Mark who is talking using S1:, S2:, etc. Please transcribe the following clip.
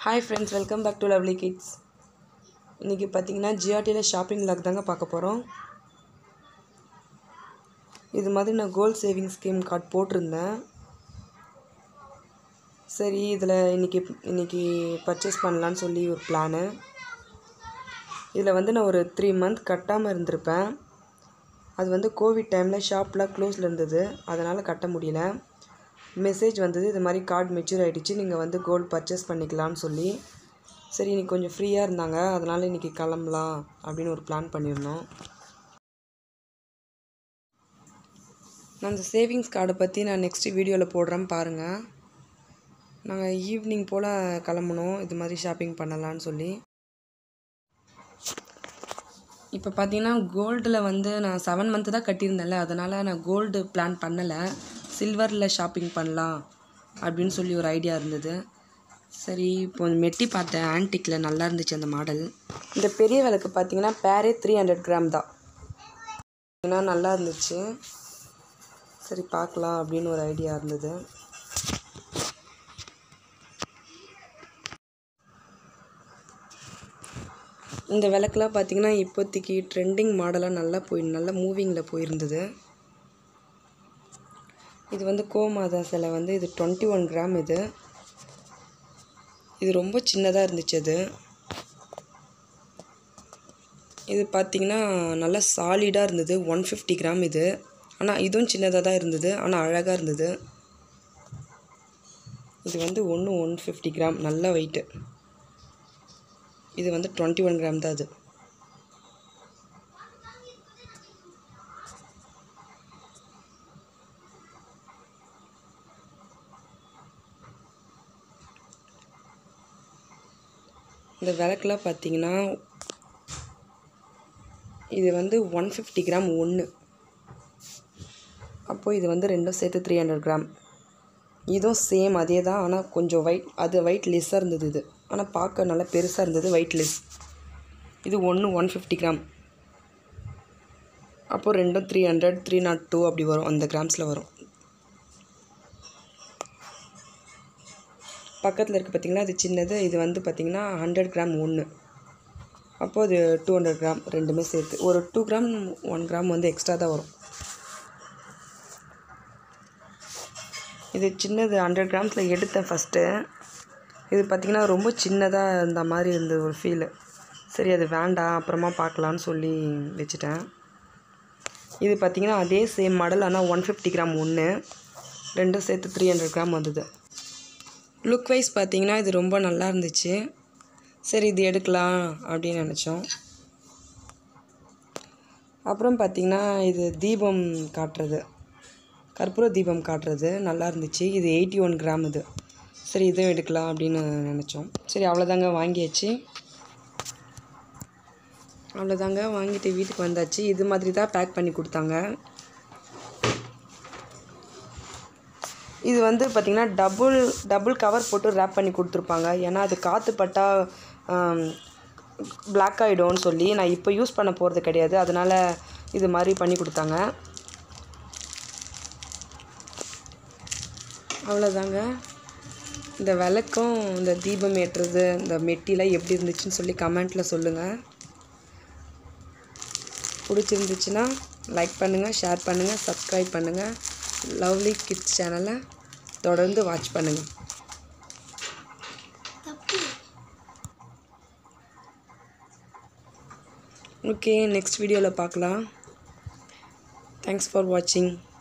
S1: hi friends welcome back to lovely kids இன்றைக்கி பார்த்தீங்கன்னா ஜிஆர்டியில் shopping lock தாங்க பார்க்க போகிறோம் இது மாதிரி நான் கோல்ட் சேவிங் ஸ்கீம் கார்டு போட்டிருந்தேன் சரி இதில் இன்றைக்கி இன்றைக்கி பர்ச்சேஸ் பண்ணலான்னு சொல்லி ஒரு பிளானு இதில் வந்து நான் ஒரு த்ரீ மந்த் கட்டாமல் இருந்திருப்பேன் அது வந்து கோவிட் டைமில் ஷாப்லாம் க்ளோஸில் இருந்தது அதனால் கட்ட முடியல மெசேஜ் வந்தது இது மாதிரி கார்டு மெச்சூர் ஆகிடுச்சு நீங்கள் வந்து கோல்டு பர்ச்சேஸ் பண்ணிக்கலாம்னு சொல்லி சரி இன்னைக்கு கொஞ்சம் ஃப்ரீயாக இருந்தாங்க அதனால் இன்றைக்கி கிளம்பலாம் அப்படின்னு ஒரு பிளான் பண்ணியிருந்தோம் நான் அந்த சேவிங்ஸ் கார்டை பற்றி நான் நெக்ஸ்ட் வீடியோவில் போடுறேன் பாருங்கள் நாங்கள் ஈவினிங் போல் கிளம்புனோம் இது மாதிரி ஷாப்பிங் பண்ணலான்னு சொல்லி இப்போ பார்த்தீங்கன்னா கோல்டில் வந்து நான் செவன் மந்த்து தான் கட்டியிருந்தேன்ல அதனால் நான் கோல்டு பிளான் பண்ணலை சில்வரில் ஷாப்பிங் பண்ணலாம் அப்படின்னு சொல்லி ஒரு ஐடியா இருந்தது சரி இப்போ மெட்டி பார்த்தேன் ஆன்டிக்கில் நல்லா இருந்துச்சு அந்த மாடல் இந்த பெரிய விளக்கு பார்த்தீங்கன்னா பேரே த்ரீ ஹண்ட்ரட் கிராம் தான் ஏன்னா நல்லா இருந்துச்சு சரி பார்க்கலாம் அப்படின்னு ஒரு ஐடியா இருந்தது இந்த விளக்குலாம் பார்த்தீங்கன்னா இப்போதைக்கு ட்ரெண்டிங் மாடலாக நல்லா போய் நல்லா மூவிங்கில் போயிருந்தது இது வந்து கோமாதா சிலை வந்து இது டுவெண்ட்டி ஒன் கிராம் இது இது ரொம்ப சின்னதாக இருந்துச்சு அது இது பார்த்திங்கன்னா நல்லா சாலிடாக இருந்தது ஒன் ஃபிஃப்டி கிராம் இது ஆனால் இதுவும் சின்னதாக தான் இருந்தது ஆனால் அழகாக இருந்தது இது வந்து ஒன்று ஒன் ஃபிஃப்டி கிராம் நல்ல வெயிட்டு இது வந்து டுவெண்ட்டி ஒன் கிராம் தான் அது இந்த விளக்குலாம் பார்த்தீங்கன்னா இது வந்து ஒன் ஃபிஃப்டி கிராம் ஒன்று அப்போது இது வந்து ரெண்டும் சேர்த்து த்ரீ ஹண்ட்ரட் கிராம் இதுவும் சேம் அதே தான் ஆனால் கொஞ்சம் ஒயிட் அது ஒயிட் லெஸ்ஸாக இருந்தது இது ஆனால் பார்க்க நல்லா பெருசாக இருந்தது ஒயிட் லெஸ் இது ஒன்று ஒன் ஃபிஃப்டி கிராம் அப்போது ரெண்டும் three hundred three naught two அப்படி வரும் அந்த கிராம்ஸில் வரும் பக்கத்தில் இருக்குது பார்த்திங்கன்னா அது சின்னது இது வந்து பார்த்திங்கன்னா ஹண்ட்ரட் கிராம் ஒன்று அப்போது அது டூ ஹண்ட்ரட் கிராம் ரெண்டுமே சேர்த்து ஒரு டூ கிராம் ஒன் கிராம் வந்து எக்ஸ்ட்ரா தான் வரும் இது சின்னது ஹண்ட்ரட் கிராம்ஸில் எடுத்தேன் ஃபஸ்ட்டு இது பார்த்திங்கன்னா ரொம்ப சின்னதாக இருந்த மாதிரி இருந்தது ஒரு ஃபீலு சரி அது வேண்டாம் அப்புறமா பார்க்கலான்னு சொல்லி வச்சுட்டேன் இது பார்த்திங்கன்னா அதே சேம் மாடல் ஆனால் ஒன் ஃபிஃப்டி கிராம் ஒன்று ரெண்டும் சேர்த்து த்ரீ ஹண்ட்ரட் கிராம் வந்தது லுக் வைஸ் பார்த்திங்கன்னா இது ரொம்ப நல்லா இருந்துச்சு சரி இது எடுக்கலாம் அப்படின்னு நினச்சோம் அப்புறம் பார்த்திங்கன்னா இது தீபம் காட்டுறது கற்பூர தீபம் காட்டுறது நல்லா இருந்துச்சு இது எயிட்டி ஒன் கிராம் இது சரி இதுவும் எடுக்கலாம் அப்படின்னு நினச்சோம் சரி அவ்வளோதாங்க வாங்கியாச்சு அவ்வளோதாங்க வாங்கிட்டு வீட்டுக்கு வந்தாச்சு இது மாதிரி தான் பேக் பண்ணி கொடுத்தாங்க இது வந்து பார்த்திங்கன்னா டபுள் டபுள் கவர் போட்டு ரேப் பண்ணி கொடுத்துருப்பாங்க ஏன்னா அது காற்று பட்டால் பிளாக் ஆகிடும்னு சொல்லி நான் இப்போ யூஸ் பண்ண போகிறது கிடையாது அதனால் இது மாதிரி பண்ணி கொடுத்தாங்க அவ்வளோதாங்க இந்த விளக்கும் இந்த தீபம் ஏற்றுறது இந்த மெட்டிலாம் எப்படி இருந்துச்சுன்னு சொல்லி கமெண்ட்டில் சொல்லுங்கள் பிடிச்சிருந்துச்சுன்னா லைக் பண்ணுங்கள் ஷேர் பண்ணுங்கள் சப்ஸ்கிரைப் பண்ணுங்கள் லவ்லி கிட்ஸ் சேனலை தொடர்ந்து வாட்ச் பண்ணுங்கள் ஓகே நெக்ஸ்ட் வீடியோவில் பார்க்கலாம் தேங்க்ஸ் ஃபார் வாட்சிங்